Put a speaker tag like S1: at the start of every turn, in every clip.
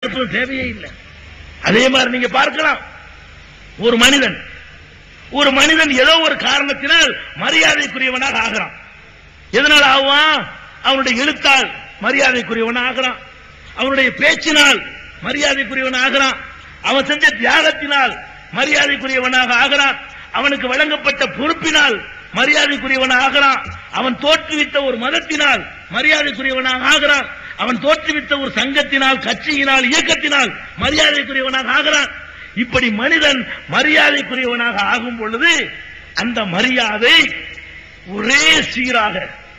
S1: தத்துவம் தேவையே இல்லை அதே மாதிரி நீங்க பார்க்கலாம் ஒரு மனிதன் ஒரு மனிதன் ஏதோ ஒரு காரணத்தினால் மரியாதைக்குரியவனாக ஆகிறான் எதனால் ஆவான் அவனுடைய எழுத்தால் மரியாதைக்குரியவன் ஆகிறான் அவனுடைய பேச்சினால் மரியாதைக்குரியவன் ஆகிறான் அவன் செஞ்ச தியாகத்தினால் மரியாதைக்குரியவனாக ஆகிறான் அவனுக்கு வழங்கப்பட்ட பொறுப்பினால் மரியாதைக்குரியவனாக ஆகிறான் அவன் தோற்றுவித்த ஒரு மதத்தினால் மரியாதைக்குரியவனாக ஆகிறான் அவன் தோற்றுவித்த ஒரு சங்கத்தினால் கட்சியினால் இயக்கத்தினால் மரியாதைக்குரியவனாக ஆகிறான் இப்படி மனிதன் மரியாதைக்குரியவனாக ஆகும் பொழுது அந்த மரியாதை ஒரே சீராக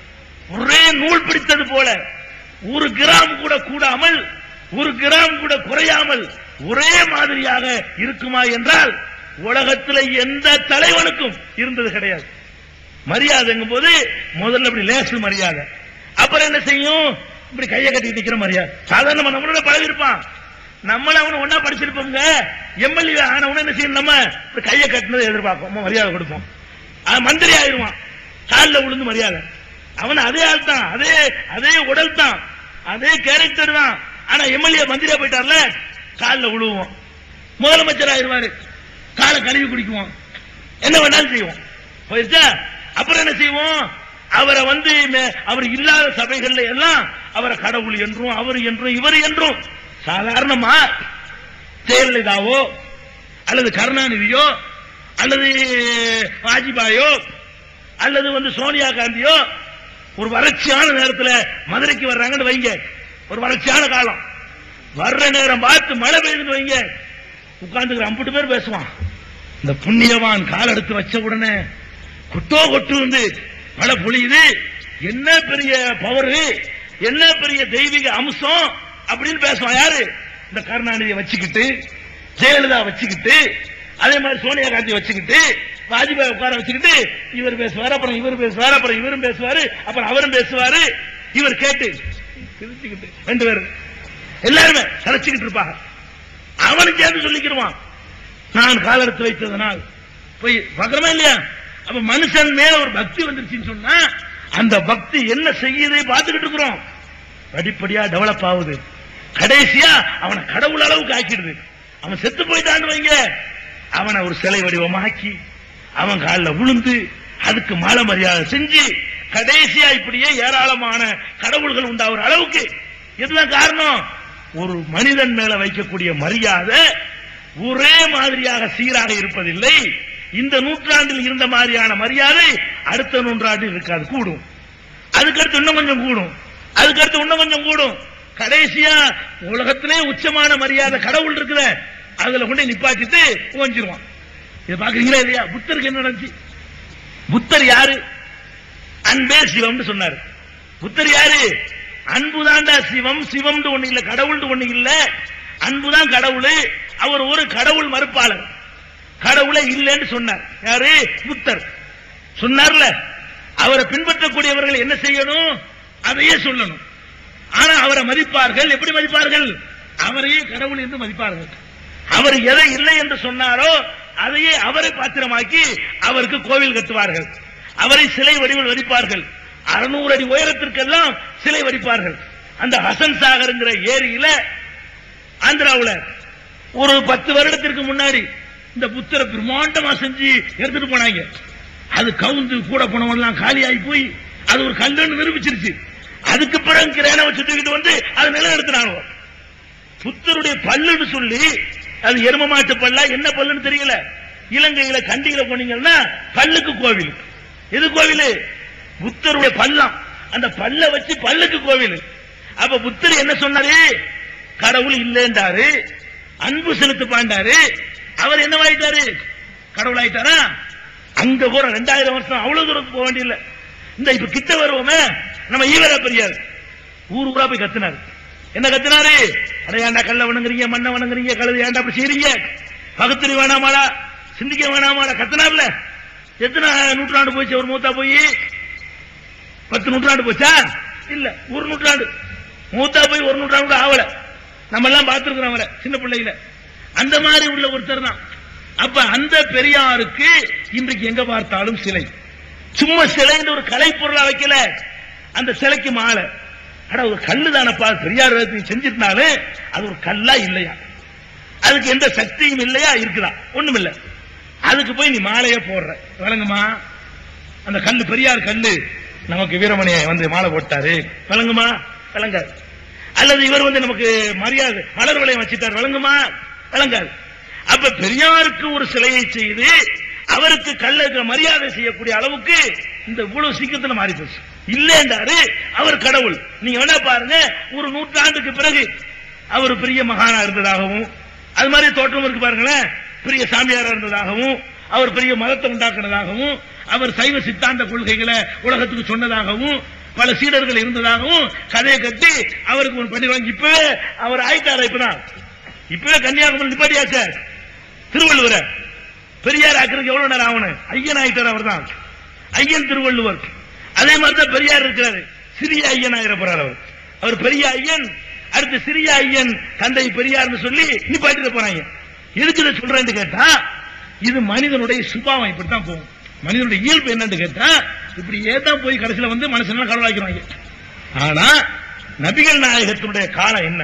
S1: ஒரே நூல் பிடித்தது போல ஒரு கிராம் கூட கூடாமல் ஒரு கிராம் கூட குறையாமல் ஒரே மாதிரியாக இருக்குமா என்றால் உலகத்தில் எந்த தலைவனுக்கும் இருந்தது கிடையாது மரியாதைங்கும் போது முதல்ல இப்படி லேசு மரியாதை அப்புறம் என்ன செய்யும் இப்படி கையை கட்டி நிக்கிற மரியாதை சாதாரண நம்மளோட பழகி இருப்பான் நம்மள அவனு ஒன்னா படிச்சிருப்போங்க எம்எல்ஏ ஆனவன என்ன செய்யணும் நம்ம இப்படி கையை கட்டினதை எதிர்பார்ப்போம் நம்ம மரியாதை கொடுப்போம் அவன் மந்திரி ஆயிருவான் காலில் விழுந்து மரியாதை அவன் அதே ஆள் தான் அதே அதே உடல் தான் அதே கேரக்டர் தான் ஆனா எம்எல்ஏ மந்திரியா போயிட்டார்ல காலில் விழுவோம் முதலமைச்சர் ஆயிருவாரு காலை கழுவி குடிக்குவோம் என்ன வேணாலும் செய்வோம் போயிருச்சா அப்புறம் என்ன செய்வோம் அவரை வந்து மே- அவர் இல்லாத சபைகள்ல எல்லாம் அவரை கடவுள் என்றும் அவர் என்றும் இவர் என்றும் சாதாரணமா ஜெயலலிதாவோ அல்லது கருணாநிதியோ அல்லது வாஜ்பாயோ அல்லது வந்து சோனியா காந்தியோ ஒரு வறட்சியான நேரத்துல மதுரைக்கு வர்றாங்கன்னு வைங்க ஒரு வறட்சியான காலம் வர்ற நேரம் பார்த்து மழை பெய்யுதுன்னு வைங்க உட்கார்ந்துக்கிற அம்புட்டு பேர் பேசுவான் இந்த புண்ணியவான் கால் எடுத்து வச்ச உடனே கொட்டோ கொட்டு வந்து மழை பொழியுது என்ன பெரிய பவர் என்ன பெரிய தெய்வீக அம்சம் அப்படின்னு பேசுவான் யாரு இந்த கருணாநிதியை வச்சுக்கிட்டு ஜெயலலிதா வச்சுக்கிட்டு அதே மாதிரி சோனியா காந்தி வச்சுக்கிட்டு வாஜ்பாய் உட்கார வச்சுக்கிட்டு இவர் பேசுவாரு அப்புறம் இவர் பேசுவாரு அப்புறம் இவரும் பேசுவாரு அப்புறம் அவரும் பேசுவாரு இவர் கேட்டு சிரிச்சுக்கிட்டு ரெண்டு பேரும் எல்லாருமே கலைச்சுக்கிட்டு இருப்பாங்க அவனுக்கு சேர்ந்து சொல்லிக்கிடுவான் நான் காலெடுத்து வைத்ததனால் போய் பார்க்கிறோமா இல்லையா அப்ப மனுஷன் மேல ஒரு பக்தி வந்துருச்சுன்னு சொன்னா அந்த பக்தி என்ன செய்யுது பார்த்துக்கிட்டு இருக்கிறோம் படிப்படியா டெவலப் ஆகுது கடைசியா அவனை கடவுள் அளவுக்கு ஆக்கிடுது அவன் செத்து போயிட்டான்னு வைங்க அவனை ஒரு சிலை வடிவமாக்கி அவன் காலில் விழுந்து அதுக்கு மாலை மரியாதை செஞ்சு கடைசியா இப்படியே ஏராளமான கடவுள்கள் உண்டாகிற அளவுக்கு இதுதான் காரணம் ஒரு மனிதன் மேல வைக்கக்கூடிய மரியாதை ஒரே மாதிரியாக சீராக இருப்பதில்லை இந்த நூற்றாண்டில் இருந்த மாதிரியான மரியாதை அடுத்த நூற்றாண்டில் இருக்காது கூடும் அதுக்கடுத்து இன்னும் கொஞ்சம் கூடும் அதுக்கடுத்து இன்னும் கொஞ்சம் கூடும் கடைசியா உலகத்திலே உச்சமான மரியாதை கடவுள் இருக்குத அதுல கொண்டு நிப்பாட்டிட்டு ஓஞ்சிருவான் இதை பாக்குறீங்களா இல்லையா புத்தருக்கு என்ன நடந்துச்சு புத்தர் யாரு அன்பே சிவம்னு சொன்னாரு புத்தர் யாரு அன்புதான்டா சிவம் சிவம்னு ஒண்ணு இல்ல கடவுள்னு ஒண்ணு இல்ல அன்புதான் கடவுள் அவர் ஒரு கடவுள் மறுப்பாளர் கடவுளே இல்லைன்னு சொன்னார் யாரு புத்தர் சொன்னார்ல அவரை பின்பற்றக்கூடியவர்கள் என்ன செய்யணும் அதையே சொல்லணும் ஆனா அவரை மதிப்பார்கள் எப்படி மதிப்பார்கள் அவரையே கடவுள் என்று மதிப்பார்கள் அவர் எதை இல்லை என்று சொன்னாரோ அதையே அவரை பாத்திரமாக்கி அவருக்கு கோவில் கட்டுவார்கள் அவரை சிலை வடிவில் வடிப்பார்கள் அறுநூறு அடி உயரத்திற்கெல்லாம் சிலை வடிப்பார்கள் அந்த ஹசன் சாகர்ங்கிற ஏரியில ஆந்திராவுல ஒரு பத்து வருடத்திற்கு முன்னாடி இந்த புத்தரை பிரம்மாண்டமா செஞ்சு எடுத்துட்டு போனாங்க அது கவுந்து கூட போனவெல்லாம் காலியாகி போய் அது ஒரு கல்லுன்னு நிரூபிச்சிருச்சு அதுக்கு பிறகு கிரேனை வச்சு தூக்கிட்டு வந்து அதை நிலைநிறுத்தினாங்க புத்தருடைய பல்லுன்னு சொல்லி அது எரும மாட்டு பல்லா என்ன பல்லுன்னு தெரியல இலங்கையில கண்டியில போனீங்கன்னா பல்லுக்கு கோவில் எது கோவில் புத்தருடைய பல்லம் அந்த பல்ல வச்சு பல்லுக்கு கோவில் அப்ப புத்தர் என்ன சொன்னாரு கடவுள் இல்லைன்றாரு அன்பு செலுத்து பாண்டாரு அவர் என்னவாயிட்டாரு கடவுள் ஆயிட்டாரா அங்க போற ரெண்டாயிரம் வருஷம் அவ்வளவு தூரத்துக்கு போக வேண்டியதில்லை இந்த இப்ப கிட்ட வருவோமே நம்ம ஈவரா பெரியார் ஊர் ஊரா போய் கத்துனாரு என்ன கத்துனாரு அட ஏன்டா கல்ல வணங்குறீங்க மண்ணை வணங்குறீங்க கழுது ஏன்டா அப்படி செய்றீங்க பகுத்தறி வேணாமாடா சிந்திக்க வேணாமாடா கத்துனார்ல எத்தனை நூற்றாண்டு போச்சு ஒரு மூத்தா போய் பத்து நூற்றாண்டு போச்சா இல்ல ஒரு நூற்றாண்டு மூத்தா போய் ஒரு நூற்றாண்டு கூட ஆவல நம்ம எல்லாம் பார்த்திருக்கிறோம் அவரை சின்ன பிள்ளையில அந்த மாதிரி உள்ள ஒருத்தர் தான் அப்ப அந்த பெரியாருக்கு இன்றைக்கு எங்க பார்த்தாலும் சிலை சும்மா சிலைன்னு ஒரு கலைப்பொருளா வைக்கல அந்த சிலைக்கு மாலை அட ஒரு கல்லு தானப்பா பெரியார் நீ செஞ்சிருந்தாலே அது ஒரு கல்லா இல்லையா அதுக்கு எந்த சக்தியும் இல்லையா இருக்குதா ஒண்ணும் இல்ல அதுக்கு போய் நீ மாலையே போடுற விளங்குமா அந்த கல்லு பெரியார் கல்லு நமக்கு வீரமணியை வந்து மாலை போட்டாரு விளங்குமா விளங்காது அல்லது இவர் வந்து நமக்கு மரியாதை மலர் வளையம் வச்சுட்டார் விளங்குமா விளங்காது அப்ப பெரியாருக்கு ஒரு சிலையை செய்து அவருக்கு கல்லுக்கு மரியாதை செய்யக்கூடிய அளவுக்கு இந்த இவ்வளவு சீக்கிரத்துல மாறி போச்சு இல்லைன்றாரு அவர் கடவுள் நீங்க வேணா பாருங்க ஒரு நூற்றாண்டுக்கு பிறகு அவர் பெரிய மகானா இருந்ததாகவும் அது மாதிரி தோற்றம் இருக்கு பாருங்களேன் பெரிய சாமியாரா இருந்ததாகவும் அவர் பெரிய மதத்தை உண்டாக்குனதாகவும் அவர் சைவ சித்தாந்த கொள்கைகளை உலகத்துக்கு சொன்னதாகவும் பல சீடர்கள் இருந்ததாகவும் கதையை கட்டி அவருக்கு ஒரு பண்ணி வாங்கி இப்பவே அவர் ஆயிட்டாரா இப்பதான் இப்பவே கன்னியாகுமரி நிப்பாட்டியாச்ச திருவள்ளுவரை பெரியார் ஆக்குறதுக்கு எவ்வளவு நேரம் ஆகணும் ஐயன் ஆயிட்டார் அவர் தான் ஐயன் திருவள்ளுவர் அதே மாதிரி தான் பெரியார் இருக்கிறாரு சிறிய ஐயன் ஆகிற போறார் அவர் அவர் பெரிய ஐயன் அடுத்து சிறிய ஐயன் தந்தை பெரியார்னு சொல்லி நிப்பாட்டிட்டு போறாங்க எதுக்கு இதை சொல்றேன்னு கேட்டா இது மனிதனுடைய சுபாவம் இப்படித்தான் போகும் மனிதனுடைய இயல்பு என்னன்னு கேட்டா இப்படியே தான் போய் கடைசியில வந்து மனுஷன் கடவுளாக்கிறாங்க ஆனா நபிகள் நாயகத்தினுடைய காலம் என்ன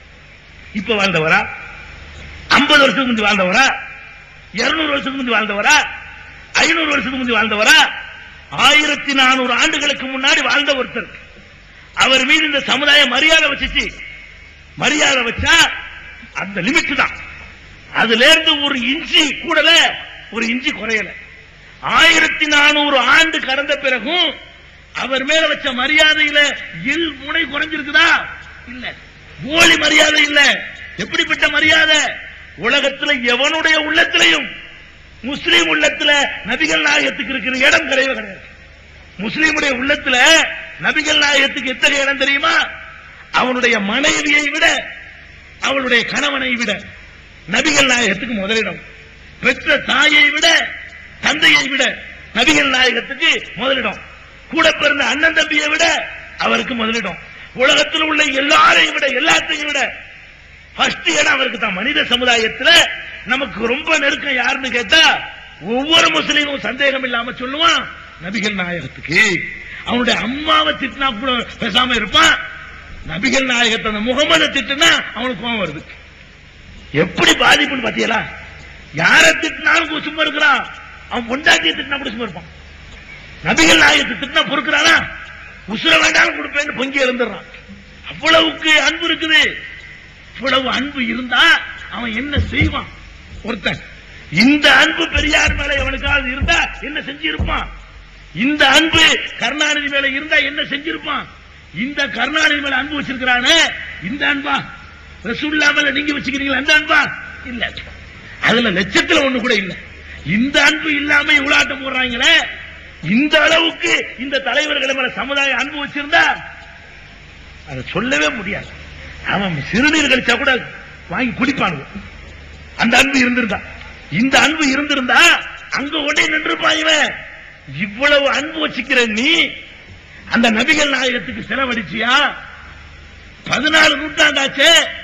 S1: இப்ப வாழ்ந்தவரா ஐம்பது வருஷத்துக்கு முந்தி வாழ்ந்தவரா இருநூறு வருஷத்துக்கு முந்தி வாழ்ந்தவரா ஐநூறு வருஷத்துக்கு முந்தி வாழ்ந்தவரா ஆயிரத்தி நானூறு ஆண்டுகளுக்கு முன்னாடி வாழ்ந்த ஒருத்தர் அவர் மீது இந்த சமுதாயம் மரியாதை வச்சுச்சு மரியாதை வச்சா அந்த லிமிட் தான் அதுல இருந்து ஒரு இன்ச்சி கூடல ஒரு இன்ச்சி குறையல ஆயிரத்தி நானூறு ஆண்டு கடந்த பிறகும் அவர் மேல வச்ச மரியாதையில இல் முனை குறைஞ்சிருக்குதா இல்ல போலி மரியாதை இல்ல எப்படிப்பட்ட மரியாதை உலகத்துல எவனுடைய உள்ளத்திலையும் முஸ்லீம் உள்ளத்துல நபிகள் நாயகத்துக்கு இருக்கிற இடம் கிடையவே கிடையாது முஸ்லீமுடைய உள்ளத்துல நபிகள் நாயகத்துக்கு எத்தகைய இடம் தெரியுமா அவனுடைய மனைவியை விட அவளுடைய கணவனை விட நபிகள் நாயகத்துக்கு முதலிடம் பெற்ற தாயை விட தந்தையை விட நபிகள் நாயகத்துக்கு முதலிடம் கூட பிறந்த அண்ணன் தம்பியை விட அவருக்கு முதலிடம் உலகத்தில் உள்ள எல்லாரையும் விட எல்லாத்தையும் விட ஃபர்ஸ்ட் இடம் அவருக்கு தான் மனித சமுதாயத்துல நமக்கு ரொம்ப நெருக்கம் யாருன்னு கேட்டா ஒவ்வொரு முஸ்லீமும் சந்தேகம் இல்லாம சொல்லுவான் நபிகள் நாயகத்துக்கு அவனுடைய அம்மாவை திட்டினா கூட பேசாம இருப்பான் நபிகள் நாயகத்தை அந்த முகமதை திட்டுனா அவனுக்கு கோவம் வருது எப்படி பாதிப்புன்னு பாத்தீங்களா யார திட்டினாலும் சும்மா இருக்கிறான் அவன் பொண்டாட்டியை திட்டினா கூட சும்மா இருப்பான் நபிகள் நாயகத்தை திட்டினா பொறுக்கிறானா உசுர வேண்டாலும் கொடுப்பேன்னு பொங்கி எழுந்துடுறான் அவ்வளவுக்கு அன்பு இருக்குது இவ்வளவு அன்பு இருந்தா அவன் என்ன செய்வான் ஒருத்தன் இந்த அன்பு பெரியார் மேல எவனுக்காவது இருந்தா என்ன செஞ்சிருப்பான் இந்த அன்பு கருணாநிதி மேல இருந்தா என்ன செஞ்சிருப்பான் இந்த கருணாநிதி மேல அன்பு வச்சிருக்கிறானே இந்த அன்பா ரசூல்லா மேல நீங்க வச்சுக்கிறீங்களா அந்த அன்பா இல்ல அதுல லட்சத்துல ஒண்ணு கூட இல்ல இந்த அன்பு இல்லாம இவ்வளாட்டம் போடுறாங்களே இந்த அளவுக்கு இந்த தலைவர்கள் மேல சமுதாயம் அன்பு வச்சிருந்தா அதை சொல்லவே முடியாது அவன் சிறுநீர் கழிச்சா கூட வாங்கி குடிப்பானுங்க அந்த அன்பு இருந்திருந்தா இந்த அன்பு இருந்திருந்தா அங்க உடனே நின்றுப்பான் இவன் இவ்வளவு அன்பு வச்சுக்கிற நீ அந்த நபிகள் நாயகத்துக்கு செலவழிச்சியா பதினாலு நூற்றாண்டாச்சே